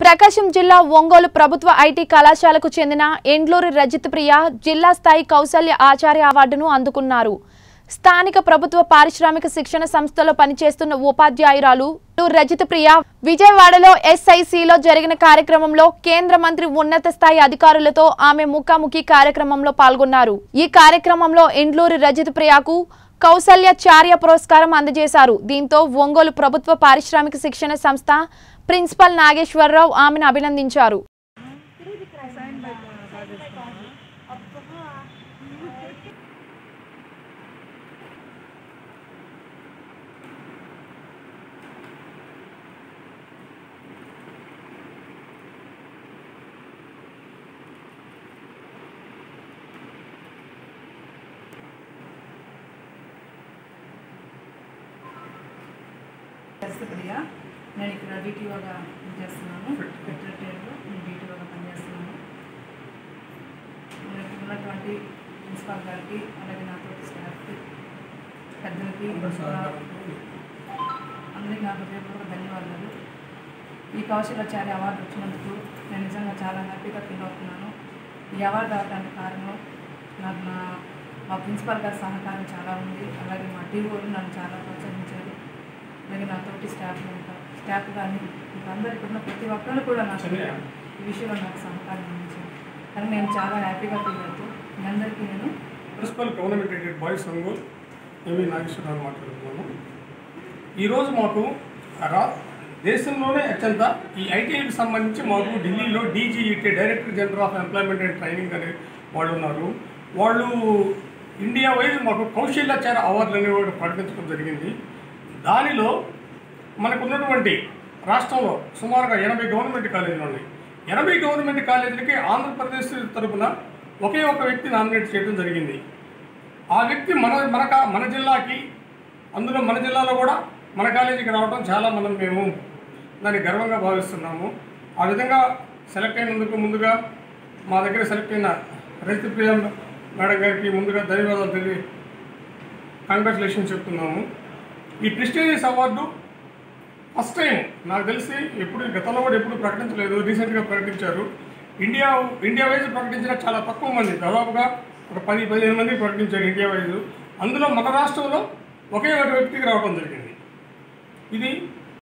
ప్రకాశం జిల్లా ఒంగోలు ప్రభుత్వ ఐటీ కళాశాలకు చెందిన ఎండ్లూరి రజిత్ ప్రియ జిల్లా స్థాయి కౌశల్య ఆచార్య అవార్డును అందుకున్నారు స్థానిక ప్రభుత్వ పారిశ్రామిక శిక్షణ సంస్థలో పనిచేస్తున్న ఉపాధ్యాయురాలు రజిత్ ప్రియ విజయవాడలో ఎస్ఐసిలో జరిగిన కార్యక్రమంలో కేంద్ర మంత్రి ఉన్నత స్థాయి అధికారులతో ఆమె ముఖాముఖి కార్యక్రమంలో పాల్గొన్నారు ఈ కార్యక్రమంలో ఎండ్లూరి రజిత్ ప్రియకు కౌశల్య చార్య పురస్కారం అందజేశారు దీంతో ఒంగోలు ప్రభుత్వ పారిశ్రామిక శిక్షణ సంస్థ ప్రిన్సిపల్ నాగేశ్వరరావు ఆమెను అభినందించారు ప్రియ నేను ఇక్కడ డీటీఓగా పనిచేస్తున్నాను సెక్రటరీలో నేను డీటీఓగా పనిచేస్తున్నాను మనకి ఉన్నటువంటి ప్రిన్సిపాల్ గారికి అలాగే నాతో స్టాఫ్కి పెద్దలకి అందరికీ నా హృదయపూర్వక ధన్యవాదాలు ఈ కౌశలాచార్య అవార్డు వచ్చినందుకు నేను నిజంగా చాలా హ్యాపీగా ఫీల్ అవుతున్నాను ఈ అవార్డు రావడానికి కారణం నాకు నా మా ప్రిన్సిపాల్ గారి సహకారం చాలా ఉంది అలాగే మా టీఓలు నన్ను చాలా ప్రోత్సహించారు అలాగే నా తోటి స్టాఫ్ అంతా స్టాఫ్ కానీ ఇంకా అందరు ఇక్కడ ఉన్న ప్రతి ఒక్కరు కూడా నాకు ఈ విషయంలో నాకు సహకారం అందించారు కానీ నేను చాలా హ్యాపీగా ఫీల్ అవుతూ మీ అందరికీ నేను principal government aided boys Ongole M V Nageswara Rao మాట్లాడుతున్నాను ఈరోజు మాకు రా దేశంలోనే అత్యంత ఈ ఐటీఐకి సంబంధించి మాకు ఢిల్లీలో DGET director general of employment and training అనే వాళ్ళు ఉన్నారు వాళ్ళు ఇండియా వైజ్ మాకు కౌశల్యాచార అవార్డులు అనేవి ఒకటి ప్రకటించడం జరిగింది దానిలో మనకు ఉన్నటువంటి రాష్ట్రంలో సుమారుగా ఎనభై గవర్నమెంట్ కాలేజీలు ఉన్నాయి ఎనభై గవర్నమెంట్ కాలేజీలకి ఆంధ్రప్రదేశ్ తరపున ఒకే ఒక వ్యక్తి నామినేట్ చేయడం జరిగింది ఆ వ్యక్తి మన మన కా- మన జిల్లాకి అందులో మన జిల్లాలో కూడా మన కాలేజీకి రావడం చాలా మనం మేము దాన్ని గర్వంగా భావిస్తున్నాము ఆ విధంగా సెలెక్ట్ అయినందుకు ముందుగా మా దగ్గర సెలెక్ట్ అయిన రైతు ప్రియ మేడం గారికి ముందుగా ధన్యవాదాలు తెలియ కంగ్రాచులేషన్ చెప్తున్నాము ఈ ప్రెస్టీజియస్ అవార్డు ఫస్ట్ టైం నాకు తెలిసి ఎప్పుడు గతంలో కూడా ఎప్పుడు ప్రకటించలేదు రీసెంట్గా ప్రకటించారు ఇండియా ఇండియా వైజ్ ప్రకటించిన చాలా తక్కువ మంది దాదాపుగా ఒక పది పదిహేను మంది ప్రకటించారు ఇండియా వైజ్ అందులో మన రాష్ట్రంలో ఒకే ఒక వ్యక్తికి రావడం జరిగింది ఇది